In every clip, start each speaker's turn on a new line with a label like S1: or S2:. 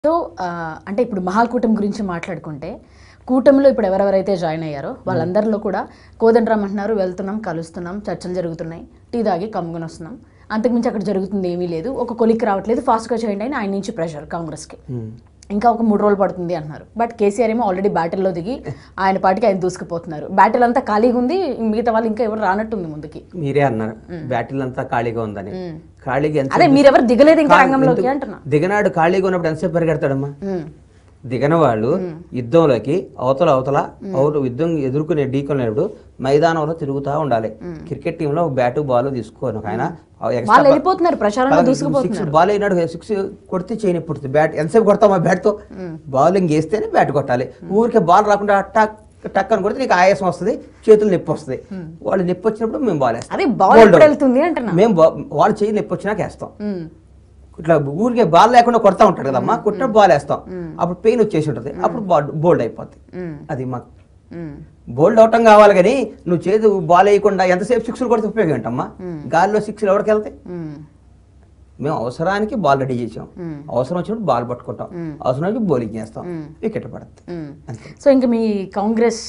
S1: So ఆ, అంటే ఇప్పుడు మహాకూటమి గురించి మాట్లాడుకుంటే కూటమిలో ఇప్పుడు ఎవరెవరైతే జాయిన్ అయ్యారో వాళ్ళందరిలో కూడా కోదండరామ్ అంటున్నారు వెళ్తున్నాం కలుస్తున్నాం చర్చలు జరుగుతున్నాయి టీ తాగి కమ్ముకొని వస్తున్నాం అంతకుమించి అక్కడ జరుగుతుంది ఏమీ లేదు ఒక కొలిక్ రావట్లేదు ఫాస్ట్గా చేయండి అని ఆయన నుంచి ప్రెషర్ కాంగ్రెస్కి ఇంకా ఒక మూడు రోజులు పడుతుంది అంటున్నారు బట్ కేసీఆర్ ఏమో ఆల్రెడీ బ్యాటిల్లో దిగి ఆయన పాటికి ఆయన దూసుకుపోతున్నారు బ్యాటిల్ అంతా ఖాళీగా ఉంది మిగతా వాళ్ళు ఇంకా ఎవరు రానట్టుంది ముందుకి
S2: మీరే అన్నారు బ్యాటిల్ అంతా ఖాళీగా ఉందని ఖాళీగా ఎంత
S1: అదే మీరెవరు దిగలేదు ఇంకా
S2: కా-
S1: రంగంలోకి
S2: ఎందుకు-
S1: అంటున్నా
S2: దిగనాడు ఖాళీగా ఉన్నప్పుడు ఎంతసేపు పరిగెడతాడమ్మా
S1: ఉమ్,
S2: దిగన వాళ్ళు యుద్ధంలోకి అవతల అవతల అవును యుద్ధం ఎదుర్కొనే ఢీకొనేప్పుడు మైదానంలో తిరుగుతూ ఉండాలి క్రికెట్ టీంలో బ్యాటు బాల్ తీసుకోను ఒక ఆయన extra
S1: వాళ్ళు
S2: ba-
S1: వెళ్ళిపోతున్నారు ప్రచారంలో
S2: బాగా
S1: దూసుకుపోతున్నారు
S2: సిక్స్ బాల్ అయినాడు సిక్స్ కొడితే చేయని పుడుతుంది బ్యాట్ ఎంతసేపు కొడతామా బ్యాట్ తో బౌలింగ్ వేస్తేనే బ్యాట్ కొట్టాలి ఊరికే బాల్ రాకుండా టక్ టక్ అని కొడితే నీకు ఆయాసం వస్తుంది చేతులు నొప్పి వస్తుంది వాళ్ళు నొప్పి వచ్చినప్పుడు మేము బాల్ వేస్తాం
S1: అదే బాల్
S2: Bowled
S1: ఎప్పుడు
S2: out.
S1: వెళ్తుంది అంటున్నా
S2: మేము బా- వాళ్ళు చేయి నొప్పి వచ్చినాక వేస్తాం
S1: ఉమ్,
S2: ఇట్లా ఊరికే బాల్ లేకుండా కొడతా ఉంటాడు కదమ్మా కొట్టినప్పుడు బాల్ వేస్తాం అప్పుడు పెయిన్ వచ్చేసి ఉంటుంది అప్పుడు బోల్డ్ అయిపోద్ది
S1: ఉమ్,
S2: అది మాకు
S1: ఉమ్.
S2: బోల్డ్ అవటం కావాలి కానీ నువ్వు చేతి బాల్ వేయకుండా ఎంతసేపు సిక్స్లు కొడితే ఉపయోగం ఏంటమ్మా గాలిలో సిక్స్లు ఎవరికి వెళ్తాయి
S1: ఉమ్,
S2: మేము అవసరానికి బాల్ రెడీ చేసాం
S1: మ్మ్.
S2: అవసరం వచ్చినప్పుడు బాల్ పట్టుకుంటాం అవసరం వచ్చినప్పుడు బౌలింగ్ చేస్తాం వికెట్ పడుతుంది
S1: ఉమ్.
S2: అంతే
S1: సో ఇంక మీ కాంగ్రెస్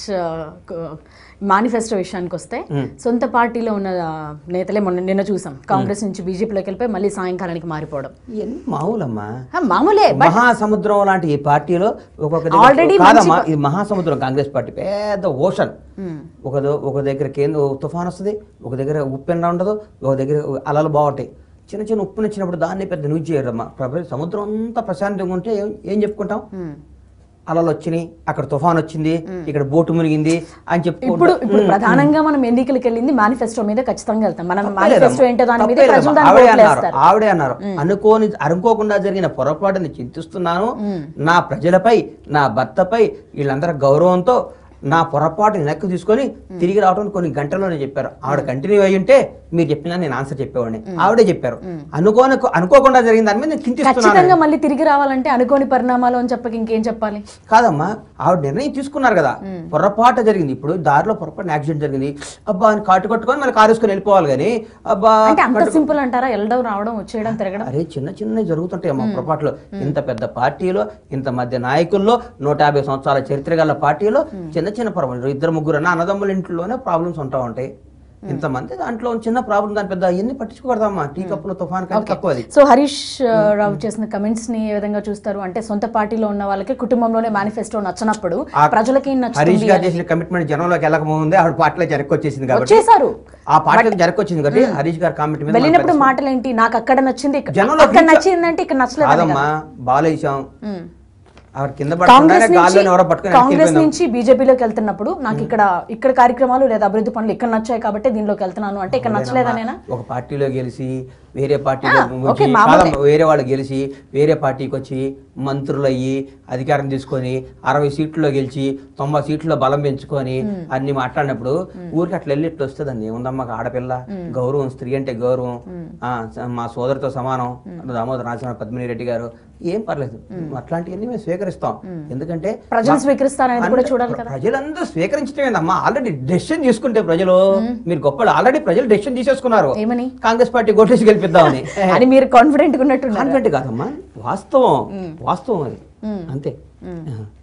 S1: మేనిఫెస్టో విషయానికి వస్తే
S2: మ్మ్.
S1: సొంత పార్టీలో ఉన్న ఆ, నేతలే మొన్న నిన్న చూసాం కాంగ్రెస్ నుంచి బీజేపీలోకి వెళ్ళిపోయి మళ్ళీ సాయంకాలానికి మారిపోవడం
S2: ఇవన్నీ మామూలమ్మా
S1: ఆ, మామూలే బట్
S2: మహాసముద్రం లాంటి ఈ పార్టీలో ఒక్కొక్క దగ్గర-
S1: Already
S2: కాదమ్మా ఇది మహాసముద్రం కాంగ్రెస్ పార్టీ పెద్ద ఓషన్
S1: ఉమ్,
S2: ఒక దో- ఒక దగ్గర కేంద్ర తుఫాన్ వస్తుంది ఒక దగ్గర ఉప్పెండ ఉండదు ఒక దగ్గర అలలు బాగుంటాయి చిన్న చిన్న ఉప్పు నచ్చినప్పుడు దాన్ని పెద్ద న్యూస్ చేయరమ్మా ప్రపంచ సముద్రం అంతా ప్రశాంతంగా ఉంటే ఏం- ఏం చెప్పుకుంటాం
S1: ఉమ్.
S2: అలలు వచ్చినాయి అక్కడ తుఫాన్ వచ్చింది ఇక్కడ బోటు మునిగింది అని చెప్పు
S1: ఇప్పుడు ఇప్పుడు ప్రధానంగా మనం ఎన్నికలకు వెళ్ళింది మేనిఫెస్టో మీద ఖచ్చితంగా వెళ్తాం మనం మేనిఫెస్టో ఏంటో దాని మీద ప్రజలు దాన్ని
S2: ఆవిడే
S1: ఓట్లు
S2: అన్నారు
S1: వేస్తారు
S2: ఆవిడే అన్నారు అనుకోని అనుకోకుండా జరిగిన పొరపాటుని చింతిస్తున్నాను నా ప్రజలపై నా భర్తపై వీళ్ళందరి గౌరవంతో నా పొరపాటు వెనక్కి తీసుకొని తిరిగి రావడం కొన్ని గంటల్లోనే చెప్పారు ఆవిడ కంటిన్యూ అయ్యి ఉంటే మీరు చెప్పినా నేను ఆన్సర్ చెప్పేవాడిని ఆవిడే చెప్పారు అనుకోని అనుకోకుండా జరిగిన దాని మీద నేను చింతిస్తున్నాను
S1: ఖచ్చితంగా మళ్ళీ తిరిగి రావాలంటే అనుకోని పరిణామాలు అని చెప్పక ఇంకేం చెప్పాలి
S2: కాదమ్మా ఆవిడ నిర్ణయం తీసుకున్నారు కదా పొరపాటు జరిగింది ఇప్పుడు దారిలో పొరపాటు యాక్సిడెంట్ జరిగింది అబ్బా అని కాటు కట్టుకొని మళ్ళీ కారు వేసుకొని వెళ్ళిపోవాలి కానీ అబ్బా
S1: అంటే అంత సింపుల్ అంటారా వెళ్ళడం రావడం వచ్చేయడం తిరగడం
S2: అరే చిన్న చిన్న జరుగుతుంటాయి అమ్మా పొరపాట్లు ఇంత పెద్ద పార్టీలో ఇంత మధ్య నాయకుల్లో నూట యాభై సంవత్సరాల చరిత్ర గల పార్టీలో చిన్న చిన్న ప్రాబ్లం ఇద్దరు ముగ్గురు అన్న అన్నదమ్ముల ఇంట్లోనే ప్రాబ్లమ్స్ ఉంటా ఉంటాయి ఇంతమంది దాంట్లో చిన్న ప్రాబ్లం దాని పెద్ద అవన్నీ పట్టించుకోకూడదమ్మా టీ కప్పులో తుఫాన్ కంటే తక్కువ అది
S1: సో హరీష్ ఆ, రావు చేసిన కమెంట్స్ ని ఏ విధంగా చూస్తారు అంటే సొంత పార్టీలో ఉన్న వాళ్ళకి కుటుంబంలోనే మేనిఫెస్టో నచ్చినప్పుడు
S2: ఆ
S1: ప్రజలకి ఏం
S2: హరీష్
S1: నచ్చుతుంది
S2: గారు చేసిన కమిట్మెంట్ జనంలోకి వెళ్ళకముందే ఆవిడ పార్టీలో జనక్కి వచ్చేసింది కాబట్టి
S1: వచ్చేసారు
S2: ఆ పార్టీలో జనక్కి వచ్చింది కాబట్టి హరీష్ గారి కామెంట్ మీద
S1: వెళ్ళినప్పుడు మాటలు ఏంటి నాకు అక్కడ నచ్చింది ఇక్కడ-
S2: జనంలో
S1: అక్కడ
S2: రీచ్
S1: నచ్చిందంటే ఇక్కడ నచ్చలేదు
S2: కాదమ్మా బాల్ వేసాం
S1: ఉమ్.
S2: ఆవిడ కింద
S1: కాంగ్రెస్
S2: పడుతుందనే గాల్లో
S1: నుంచి
S2: ఎవరో పట్టుకొని
S1: కాంగ్రెస్
S2: వెళ్ళిపోయిందాం.
S1: నుంచి బీజేపీలోకి వెళ్తున్నప్పుడు నాకు ఇక్కడ ఇక్కడ కార్యక్రమాలు లేదా అభివృద్ధి పనులు ఇక్కడ నచ్చాయి కాబట్టి దీనిలోకి వెళ్తున్నాను అంటే ఇక్కడ నచ్చలేదనేనా
S2: ఒక పార్టీలో గెలిచి వేరే పార్టీలో
S1: ఆ,
S2: వచ్చి,
S1: ఓకే, మామూలే.
S2: కాదమ్మా, వేరే వాళ్ళు గెలిచి వేరే పార్టీకి వచ్చి మంత్రులు అయ్యి అధికారం తీసుకొని అరవై సీట్లలో గెలిచి తొంభై సీట్లలో బలం పెంచుకొని అన్ని మాట్లాడినప్పుడు ఊరికి అట్లా వెళ్ళి ఇట్లా వస్తుంది అండి ఏముందమ్మా ఒక ఆడపిల్ల గౌరవం స్త్రీ అంటే గౌరవం ఆ, స- మా సోదరితో సమానం దామోదర నారాయణ పద్మిని రెడ్డి గారు ఏం పర్లేదు అట్లాంటివన్నీ మేము స్వీకరిస్తాం ఎందుకంటే
S1: ప్రజలు
S2: మా-
S1: స్వీకరిస్తారనేది కూడా
S2: అంటే
S1: చూడాలి కదా
S2: ప్రజలందరూ స్వీకరించడమేందమ్మా ఆల్రెడీ డెసిషన్ తీసుకుంటే ప్రజలు మీరు గొప్ప ఆల్రెడీ ప్రజలు డెసిషన్ తీసేసుకున్నారు
S1: ఏమని
S2: కాంగ్రెస్ పార్టీ కొట్టేసి గెలిపిద్దామని
S1: అని మీరు కాన్ఫిడెంట్ గా ఉన్నట్టున్నారు
S2: కాన్ఫిడెంట్ కాదమ్మా వాస్తవం వాస్తవం అది అంతే